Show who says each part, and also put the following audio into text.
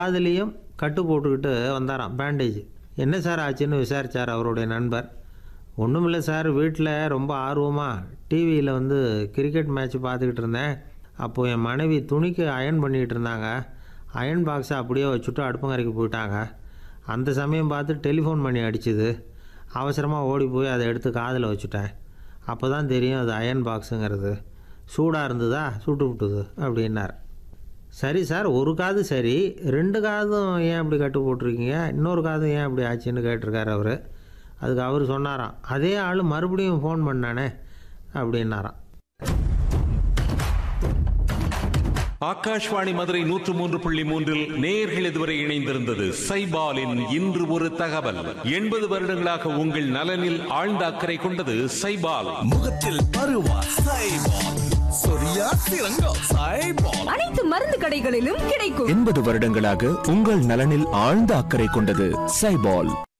Speaker 1: காதுலேயும் கட்டு போட்டுக்கிட்டு வந்தாராம் பேண்டேஜ் என்ன சார் ஆச்சுன்னு விசாரித்தார் அவருடைய நண்பர் ஒன்றும் இல்லை சார் வீட்டில் ரொம்ப ஆர்வமாக டிவியில் வந்து கிரிக்கெட் மேட்ச் பார்த்துக்கிட்டு இருந்தேன் அப்போது என் மனைவி துணிக்கு அயன் பண்ணிக்கிட்டு இருந்தாங்க அயன் பாக்ஸை அப்படியே வச்சுட்டு அடுப்பங்கரைக்கு போயிட்டாங்க அந்த சமயம் பார்த்து டெலிஃபோன் பண்ணி அடிச்சுது அவசரமாக ஓடி போய் அதை எடுத்து காதில் வச்சுட்டேன் அப்போ தான் தெரியும் அது அயன் பாக்ஸுங்கிறது சூடாக இருந்ததா சுட்டு விட்டுது அப்படின்னார் சரி சார் ஒரு காது சரி ரெண்டு காதும் ஏன் அப்படி கட்டு போட்டிருக்கீங்க இன்னொரு காதும் ஏன் அப்படி ஆச்சுன்னு கேட்டிருக்காரு அவர் அதுக்கு அவர் சொன்னாராம் அதே ஆள் மறுபடியும் ஃபோன் பண்ணானே அப்படின்னாராம்
Speaker 2: ஆகாஷ்வாணி மதுரை நூற்று மூன்று புள்ளி மூன்றில் நேயர்கள் இதுவரை இணைந்திருந்தது சைபாலின் இன்று ஒரு தகவல் எண்பது வருடங்களாக உங்கள் நலனில் ஆழ்ந்த அக்கறை கொண்டது சைபால்
Speaker 3: முகத்தில் பருவா சைபால் சொரியா சிறங்கோ சைபால்
Speaker 4: அனைத்து மருந்து கடைகளிலும் கிடைக்கும்
Speaker 5: எண்பது வருடங்களாக உங்கள் நலனில் ஆழ்ந்த அக்கறை கொண்டது சைபால்